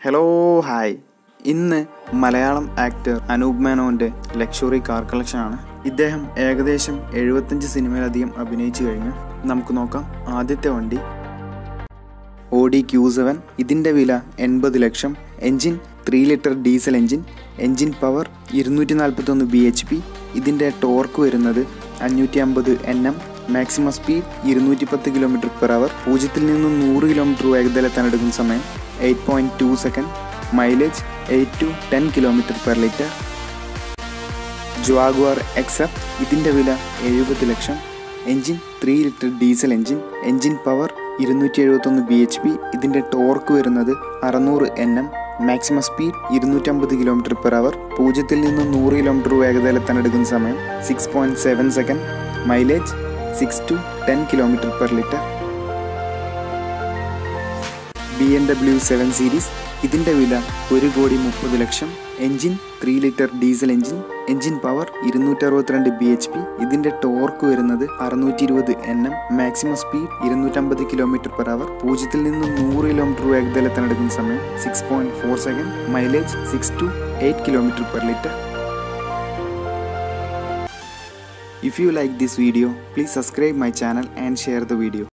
Hello hi ഇന്ന് Malayalam actor Anoop മേനോൻ്റെ luxury car കളക്ഷനാണ് ഇദ്ദേഹം ഏകദേശം എഴുപത്തഞ്ച് സിനിമയിലധികം അഭിനയിച്ചു കഴിഞ്ഞു നമുക്ക് നോക്കാം ആദ്യത്തെ വണ്ടി ഓഡി ക്യൂ സെവൻ ഇതിൻ്റെ വില എൺപത് ലക്ഷം engine three litre diesel engine engine power ഇരുന്നൂറ്റി നാൽപ്പത്തൊന്ന് ബി എച്ച് പി ഇതിൻ്റെ ടോർക്ക് വരുന്നത് അഞ്ഞൂറ്റി അമ്പത് എൻ എം മാക്സിമം സ്പീഡ് ഇരുന്നൂറ്റി പത്ത് കിലോമീറ്റർ പെർ അവർ പൂജ്യത്തിൽ നിന്നും നൂറ് കിലോമീറ്റർ വേഗതയിലെത്താൻ എടുക്കുന്ന സമയം eight point two second mileage eight to ten kilometre per litre Jaguar എക്സപ്പ് ഇതിൻ്റെ വില എഴുപത് ലക്ഷം engine three litre diesel engine engine power ഇരുന്നൂറ്റി എഴുപത്തൊന്ന് ബി എച്ച് പി ഇതിൻ്റെ ടോർക്ക് വരുന്നത് അറുന്നൂറ് എൻ എം മാക്സിമം സ്പീഡ് ഇരുന്നൂറ്റമ്പത് കിലോമീറ്റർ പെർ അവർ പൂജ്യത്തിൽ നിന്ന് നൂറ് കിലോമീറ്റർ വേഗതയിലെത്താൻ എടുക്കുന്ന സമയം six point seven second mileage six to ten kilometre per litre B M W seven series ഇതിൻ്റെ വില ഒരു കോടി മുപ്പത് ലക്ഷം engine three litre diesel engine engine power ഇരുന്നൂറ്ററുപത്തിരണ്ട് ബി എച്ച് പി ഇതിൻ്റെ ടോർക്ക് വരുന്നത് അറുന്നൂറ്റി ഇരുപത് എൻ എം മാക്സിമം സ്പീഡ് ഇരുന്നൂറ്റമ്പത് കിലോമീറ്റർ പെർ അവർ പൂജ്യത്തിൽ നിന്ന് നൂറ് കിലോമീറ്റർ വേഗതയിലെത്താൻ എടുക്കുന്ന സമയം six point four second mileage six to eight kilometre per litre If you like this video, please subscribe my channel and share the video.